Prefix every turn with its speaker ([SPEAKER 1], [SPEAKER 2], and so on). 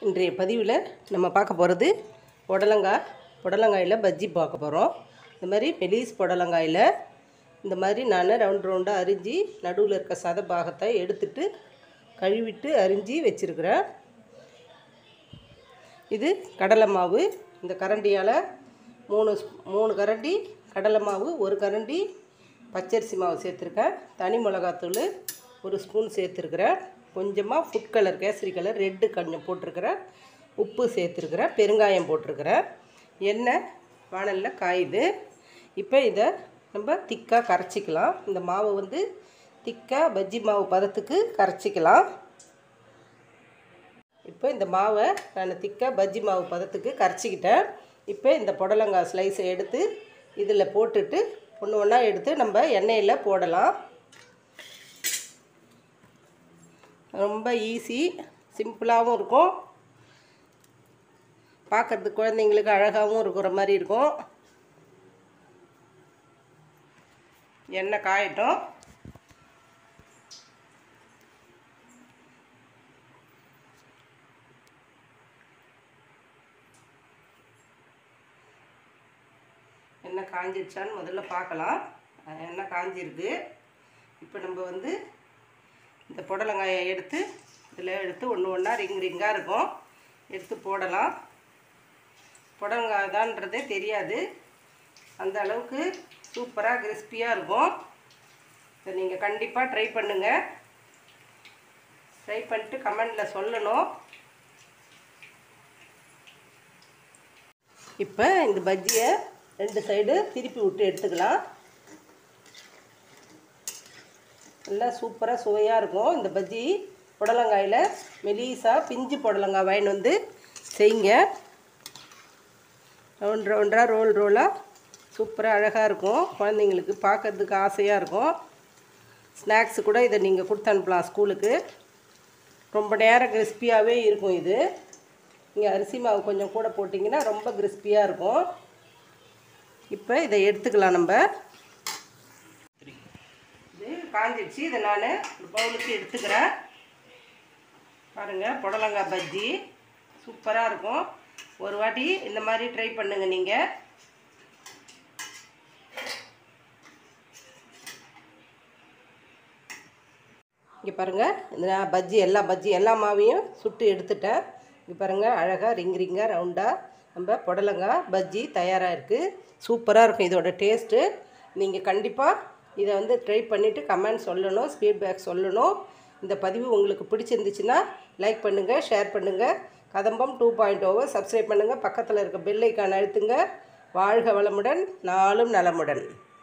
[SPEAKER 1] இன்றைய பதிவில் நம்ம பார்க்க போகிறது புடலங்காய் புடலங்காயில் பஜ்ஜி பார்க்க போகிறோம் இந்த மாதிரி மெலிஸ் புடலங்காயில் இந்த மாதிரி நான் ரவுண்ட் ரவுண்டாக அரிஞ்சு நடுவில் இருக்க சத பாகத்தை எடுத்துட்டு கழுவிட்டு அரிஞ்சு வச்சுருக்கிறேன் இது கடலை மாவு இந்த கரண்டியால் மூணு ஸ்பூ- மூணு கரண்டி கடலை மாவு ஒரு கரண்டி பச்சரிசி மாவு சேர்த்துருக்கேன் தனி மிளகாத்தூள் ஒரு ஸ்பூன் சேர்த்துருக்குறேன் கொஞ்சமாக food colour kesari colour red கொஞ்சம் போட்டிருக்கிறேன் உப்பு சேர்த்துருக்குறேன் பெருங்காயம் போட்டிருக்கிறேன் எண்ணெய் வானலில் காயுது இப்போ இதை நம்ம திக்காக கரைச்சிக்கலாம் இந்த மாவை வந்து திக்காக பஜ்ஜி மாவு பதத்துக்கு கரைச்சிக்கலாம் இப்போ இந்த மாவை நான் திக்காக பஜ்ஜி மாவு பதத்துக்கு கரைச்சிக்கிட்டேன் இப்போ இந்த புடலங்காய் ஸ்லைஸை எடுத்து இதில் போட்டுட்டு ஒன்று ஒன்றா எடுத்து நம்ம எண்ணெயில் போடலாம் ரொம்ப ஈஸி சிம்பிளாகவும் இருக்கும் பார்க்கறதுக்கு குழந்தைங்களுக்கு அழகாகவும் இருக்கிற மாதிரி இருக்கும் எண்ணெய் காயட்டும் எண்ணெய் காஞ்சிருச்சான்னு முதல்ல பார்க்கலாம் அஹ் எண்ணெய் காஞ்சிருக்கு இப்போ நம்ம வந்து இந்த புடலங்காயை எடுத்து இதில் எடுத்து ஒன்று ஒன்றா ரிங் ரிங்காக இருக்கும் எடுத்து போடலாம் புடலங்காய் தான்றதே தெரியாது அந்த அளவுக்கு சூப்பராக கிறிஸ்பியாக இருக்கும் இதை நீங்கள் கண்டிப்பாக ட்ரை பண்ணுங்கள் ட்ரை பண்ணிட்டு கமெண்டில் சொல்லணும் இப்போ இந்த பஜ்ஜியை ரெண்டு சைடு திருப்பி விட்டு எடுத்துக்கலாம் நல்லா சூப்பராக சுவையாக இருக்கும் இந்த பஜ்ஜி புடலங்காயில் மெலிசாக பிஞ்சு புடலங்காய் வாங்கிட்டு வந்து செய்யுங்க ரவுண்ட் ரவுண்டாக ரோல் ரோலாக சூப்பராக அழகாக இருக்கும் குழந்தைங்களுக்கு பார்க்கறதுக்கு ஆசையாக இருக்கும் ஸ்நாக்ஸு கூட இதை நீங்கள் கொடுத்து அனுப்பலாம் ஸ்கூலுக்கு ரொம்ப நேரம் கிறிஸ்பியாகவே இருக்கும் இது நீங்கள் அரிசி மாவு கொஞ்சம் கூட போட்டிங்கன்னா ரொம்ப கிறிஸ்பியாக இருக்கும் இப்போ இதை எடுத்துக்கலாம் நம்ம இது காஞ்சிடுச்சு இதை நான் ஒரு பவுலுக்கு எடுத்துக்கிறேன் பாருங்கள் புடலங்காய் பஜ்ஜி சூப்பராக இருக்கும் ஒரு வாட்டி இந்த மாதிரி ட்ரை பண்ணுங்கள் நீங்கள் இங்கே பாருங்கள் இந்த நான் பஜ்ஜி எல்லா பஜ்ஜி எல்லா மாவையும் சுட்டு எடுத்துட்டேன் இங்கே பாருங்கள் அழகாக ரிங் ரிங்காக ரவுண்டாக நம்ம புடலங்காய் பஜ்ஜி தயாராக இருக்குது சூப்பராக இருக்கும் இதோட டேஸ்ட்டு நீங்கள் கண்டிப்பாக இதை வந்து ட்ரை பண்ணிவிட்டு கமெண்ட் சொல்லணும் ஃபீட்பேக் சொல்லணும் இந்த பதிவு உங்களுக்கு பிடிச்சிருந்துச்சுன்னா லைக் பண்ணுங்கள் ஷேர் பண்ணுங்கள் கதம்பம் டூ பாயிண்ட் ஓவர் சப்ஸ்கிரைப் பண்ணுங்கள் பக்கத்தில் இருக்க பெல் ஐக்கான் அழுத்துங்க வாழ்க வளமுடன் நாளும் நலமுடன்